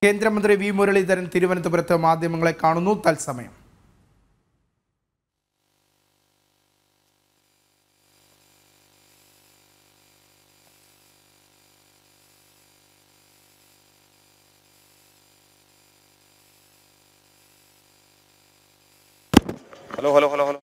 കേന്ദ്രമന്ത്രി വി മുരളീധരൻ തിരുവനന്തപുരത്ത് മാധ്യമങ്ങളെ കാണുന്നു തത്സമയം ഹലോ ഹലോ ഹലോ ഹലോ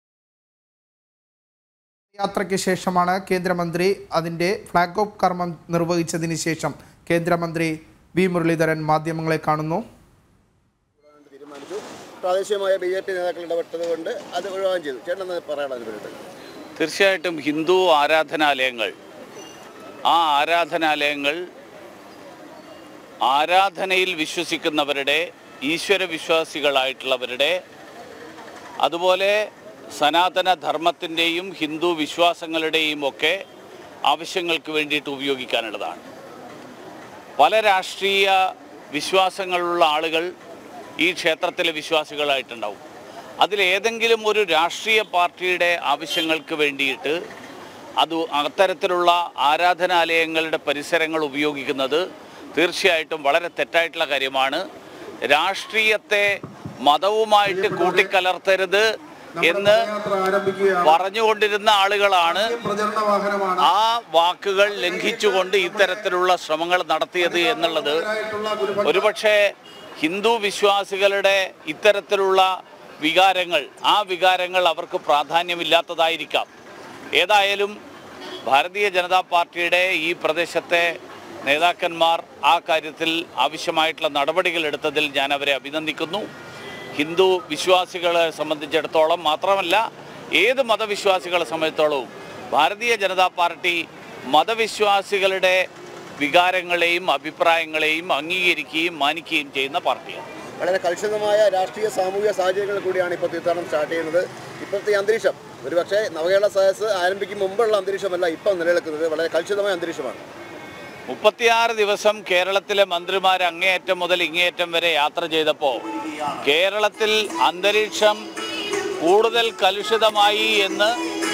യാത്രയ്ക്ക് ശേഷമാണ് കേന്ദ്രമന്ത്രി അതിൻ്റെ ഫ്ലാഗ് ഓഫ് കർമ്മം നിർവഹിച്ചതിന് ശേഷം കേന്ദ്രമന്ത്രി വി മുരളീധരൻ മാധ്യമങ്ങളെ കാണുന്നു തീരുമാനിച്ചു പ്രാദേശികമായ ബി ജെ പി നേതാക്കൾ ഇടപെട്ടത് കൊണ്ട് അത് ഒഴിവാക്കുകയും ചെയ്തു ചേട്ടൻ എന്താ പറയണം അതിന് വേണ്ടിയിട്ട് തീർച്ചയായിട്ടും ഹിന്ദു ആരാധനാലയങ്ങൾ ആ ആരാധനാലയങ്ങൾ ആരാധനയിൽ വിശ്വസിക്കുന്നവരുടെ ഈശ്വര വിശ്വാസികളായിട്ടുള്ളവരുടെ അതുപോലെ സനാതന ധർമ്മത്തിൻ്റെയും ഹിന്ദു വിശ്വാസങ്ങളുടെയും ഒക്കെ ആവശ്യങ്ങൾക്ക് വേണ്ടിയിട്ട് ഉപയോഗിക്കാനുള്ളതാണ് പല രാഷ്ട്രീയ വിശ്വാസങ്ങളുള്ള ആളുകൾ ഈ ക്ഷേത്രത്തിലെ വിശ്വാസികളായിട്ടുണ്ടാവും അതിലേതെങ്കിലും ഒരു രാഷ്ട്രീയ പാർട്ടിയുടെ ആവശ്യങ്ങൾക്ക് വേണ്ടിയിട്ട് അത് അത്തരത്തിലുള്ള ആരാധനാലയങ്ങളുടെ പരിസരങ്ങൾ ഉപയോഗിക്കുന്നത് തീർച്ചയായിട്ടും വളരെ തെറ്റായിട്ടുള്ള കാര്യമാണ് രാഷ്ട്രീയത്തെ മതവുമായിട്ട് കൂട്ടിക്കലർത്തരുത് എന്ന് പറഞ്ഞുകൊണ്ടിരുന്ന ആളുകളാണ് ആ വാക്കുകൾ ലംഘിച്ചുകൊണ്ട് ഇത്തരത്തിലുള്ള ശ്രമങ്ങൾ നടത്തിയത് എന്നുള്ളത് ഒരുപക്ഷെ ഹിന്ദു വിശ്വാസികളുടെ ഇത്തരത്തിലുള്ള വികാരങ്ങൾ ആ വികാരങ്ങൾ അവർക്ക് പ്രാധാന്യമില്ലാത്തതായിരിക്കാം ഏതായാലും ഭാരതീയ ജനതാ പാർട്ടിയുടെ ഈ പ്രദേശത്തെ നേതാക്കന്മാർ ആ കാര്യത്തിൽ ആവശ്യമായിട്ടുള്ള നടപടികൾ എടുത്തതിൽ ഞാൻ അവരെ അഭിനന്ദിക്കുന്നു ഹിന്ദു വിശ്വാസികളെ സംബന്ധിച്ചിടത്തോളം മാത്രമല്ല ഏത് മതവിശ്വാസികളെ സംബന്ധിച്ചിടത്തോളവും ഭാരതീയ ജനതാ പാർട്ടി മതവിശ്വാസികളുടെ വികാരങ്ങളെയും അഭിപ്രായങ്ങളെയും അംഗീകരിക്കുകയും മാനിക്കുകയും ചെയ്യുന്ന പാർട്ടിയാണ് വളരെ കലുഷിതമായ രാഷ്ട്രീയ സാമൂഹിക സാഹചര്യങ്ങൾ കൂടിയാണ് ഇപ്പോൾ തീർത്ഥാടനം സ്റ്റാർട്ട് ചെയ്യുന്നത് ഇപ്പോഴത്തെ ഈ അന്തരീക്ഷം ഒരുപക്ഷെ നവകേരള സദസ് ആരംഭിക്കും മുമ്പുള്ള അന്തരീക്ഷമല്ല ഇപ്പം നിലനിൽക്കുന്നത് വളരെ കലുഷിതമായ അന്തരീക്ഷമാണ് മുപ്പത്തിയാറ് ദിവസം കേരളത്തിലെ മന്ത്രിമാർ അങ്ങേയറ്റം മുതൽ ഇങ്ങേയറ്റം വരെ യാത്ര ചെയ്തപ്പോൾ കേരളത്തിൽ അന്തരീക്ഷം കൂടുതൽ കലുഷിതമായി എന്ന്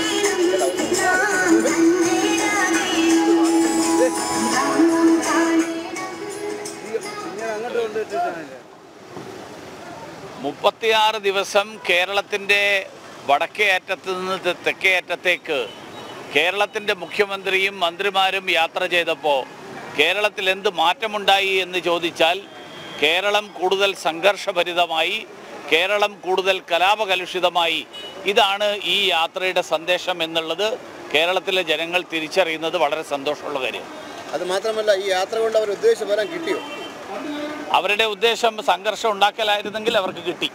മുപ്പത്തിയാറ് ദിവസം കേരളത്തിൻ്റെ വടക്കേ അറ്റത്ത് നിന്ന് തെ- തെക്കേ അറ്റത്തേക്ക് കേരളത്തിൻ്റെ മുഖ്യമന്ത്രിയും മന്ത്രിമാരും യാത്ര ചെയ്തപ്പോൾ കേരളത്തിൽ എന്ത് മാറ്റമുണ്ടായി എന്ന് ചോദിച്ചാൽ കേരളം കൂടുതൽ സംഘർഷഭരിതമായി കേരളം കൂടുതൽ കലാപകലുഷിതമായി ഇതാണ് ഈ യാത്രയുടെ സന്ദേശം എന്നുള്ളത് കേരളത്തിലെ ജനങ്ങൾ തിരിച്ചറിയുന്നത് വളരെ സന്തോഷമുള്ള കാര്യമാണ് അത് മാത്രമല്ല ഈ യാത്ര കൊണ്ട് അവർ ഉദ്ദേശിച്ച ഫലം കിട്ടിയോ അവരുടെ ഉദ്ദേശം സംഘർഷം ഉണ്ടാക്കലായിരുന്നെങ്കിൽ അവർക്ക് കിട്ടി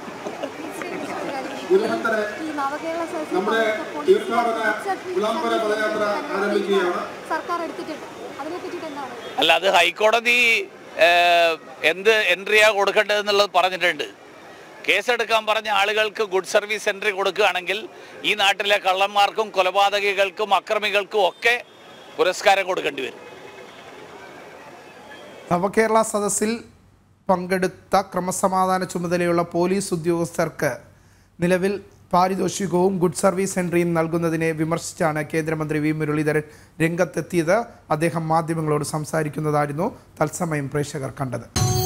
ഈ നവകേരള സദസ്സിൽ വിളംബര പദയാത്ര ആരംഭിക്കുകയാണ് സർക്കാർ എടുത്തിട്ടുണ്ട് അതിനെ പറ്റിയിട്ട് എന്താണ് അല്ല അത് ഹൈക്കോടതി ഏഹ്, എന്ത് എൻട്രിയാ കൊടുക്കേണ്ടതെന്നുള്ളത് പറഞ്ഞിട്ടുണ്ട് കേസെടുക്കാൻ പറഞ്ഞ ആളുകൾക്ക് ഗുഡ് സർവീസ് എൻട്രി കൊടുക്കുകയാണെങ്കിൽ ഈ നാട്ടിലെ കള്ളന്മാർക്കും കൊലപാതകികൾക്കും അക്രമികൾക്കും ഒക്കെ പുരസ്കാരം കൊടുക്കേണ്ടി വരും നവകേരള സദസ്സിൽ പങ്കെടുത്ത ക്രമസമാധാന ചുമതലയുള്ള പോലീസ് ഉദ്യോഗസ്ഥർക്ക് നിലവിൽ പാരിതോഷികവും ഗുഡ് സർവീസ് എൻട്രിയും നൽകുന്നതിനെ വിമർശിച്ചാണ് കേന്ദ്രമന്ത്രി വി മുരളീധരൻ രംഗത്തെത്തിയത് അദ്ദേഹം മാധ്യമങ്ങളോട് സംസാരിക്കുന്നതായിരുന്നു തത്സമയം പ്രേക്ഷകർ കണ്ടത്